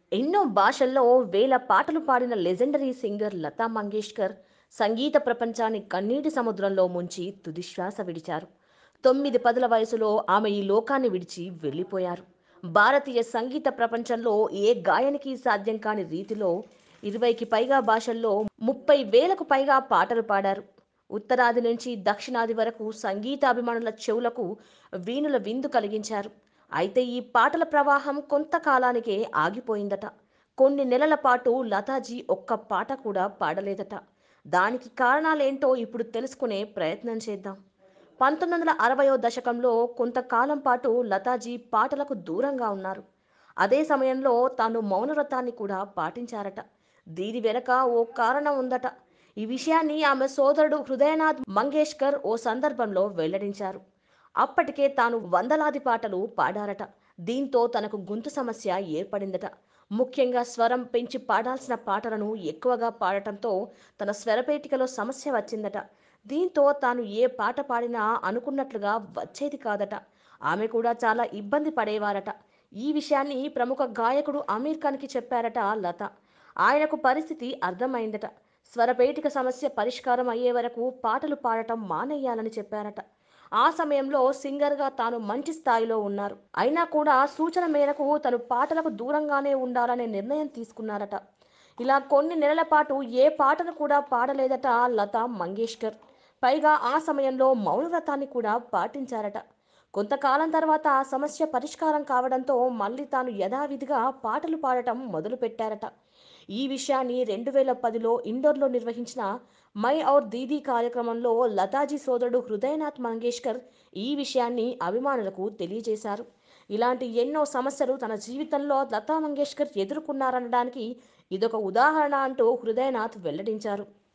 ఎన్నో భాషల్లో వేల పాటలు పాడిన లెజెండరీ సింగర్ లతా మంగేష్కర్ సంగీత ప్రపంచాన్ని కన్నీటి సముద్రంలో ముంచి తుదిశ్వాస విడిచారు తొమ్మిది పదుల వయసులో ఆమె ఈ లోకాన్ని విడిచి వెళ్ళిపోయారు భారతీయ సంగీత ప్రపంచంలో ఏ గాయనికి సాధ్యం కాని రీతిలో ఇరవైకి పైగా భాషల్లో ముప్పై వేలకు పైగా పాటలు పాడారు ఉత్తరాది నుంచి దక్షిణాది వరకు సంగీతాభిమానుల చెవులకు వీణుల విందు కలిగించారు అయితే ఈ పాటల ప్రవాహం కొంతకాలానికే ఆగిపోయిందట కొన్ని నెలల పాటు లతాజీ ఒక్క పాట కూడా పాడలేదట దానికి కారణాలేంటో ఇప్పుడు తెలుసుకునే ప్రయత్నం చేద్దాం పంతొమ్మిది వందల అరవయో దశకంలో కొంతకాలం పాటు లతాజీ పాటలకు దూరంగా ఉన్నారు అదే సమయంలో తాను మౌనవ్రతాన్ని కూడా పాటించారట దీని వెనక ఓ కారణం ఉందట ఈ విషయాన్ని ఆమె సోదరుడు హృదయనాథ్ మంగేష్కర్ ఓ సందర్భంలో వెల్లడించారు అప్పటికే తాను వందలాది పాటలు పాడారట దీంతో తనకు గొంతు సమస్య ఏర్పడిందట ముఖ్యంగా స్వరం పెంచి పాడాల్సిన పాటలను ఎక్కువగా పాడటంతో తన స్వరపేటికలో సమస్య వచ్చిందట దీంతో తాను ఏ పాట పాడినా అనుకున్నట్లుగా వచ్చేది కాదట ఆమె కూడా చాలా ఇబ్బంది పడేవారట ఈ విషయాన్ని ప్రముఖ గాయకుడు అమీర్ ఖాన్కి చెప్పారట లత ఆయనకు పరిస్థితి అర్థమైందట స్వరపేటిక సమస్య పరిష్కారం అయ్యే వరకు పాటలు పాడటం మానేయాలని చెప్పారట ఆ సమయంలో సింగర్గా తాను మంచి స్థాయిలో ఉన్నారు అయినా కూడా సూచన మేరకు తను పాటలకు దూరంగానే ఉండాలనే నిర్ణయం తీసుకున్నారట ఇలా కొన్ని నెలల పాటు ఏ పాటను కూడా పాడలేదట లతా మంగేష్కర్ పైగా ఆ సమయంలో మౌనవ్రతాన్ని కూడా పాటించారట కొంతకాలం తర్వాత ఆ సమస్య పరిష్కారం కావడంతో మళ్ళీ తాను యథావిధిగా పాటలు పాడటం మొదలుపెట్టారట ఈ విషయాన్ని రెండు వేల పదిలో ఇండోర్లో నిర్వహించిన మై ఔర్ దీదీ కార్యక్రమంలో లతాజీ సోదరుడు హృదయనాథ్ మంగేష్కర్ ఈ విషయాన్ని అభిమానులకు తెలియజేశారు ఇలాంటి ఎన్నో సమస్యలు తన జీవితంలో లతా మంగేష్కర్ ఎదుర్కొన్నారనడానికి ఇదొక ఉదాహరణ అంటూ హృదయనాథ్ వెల్లడించారు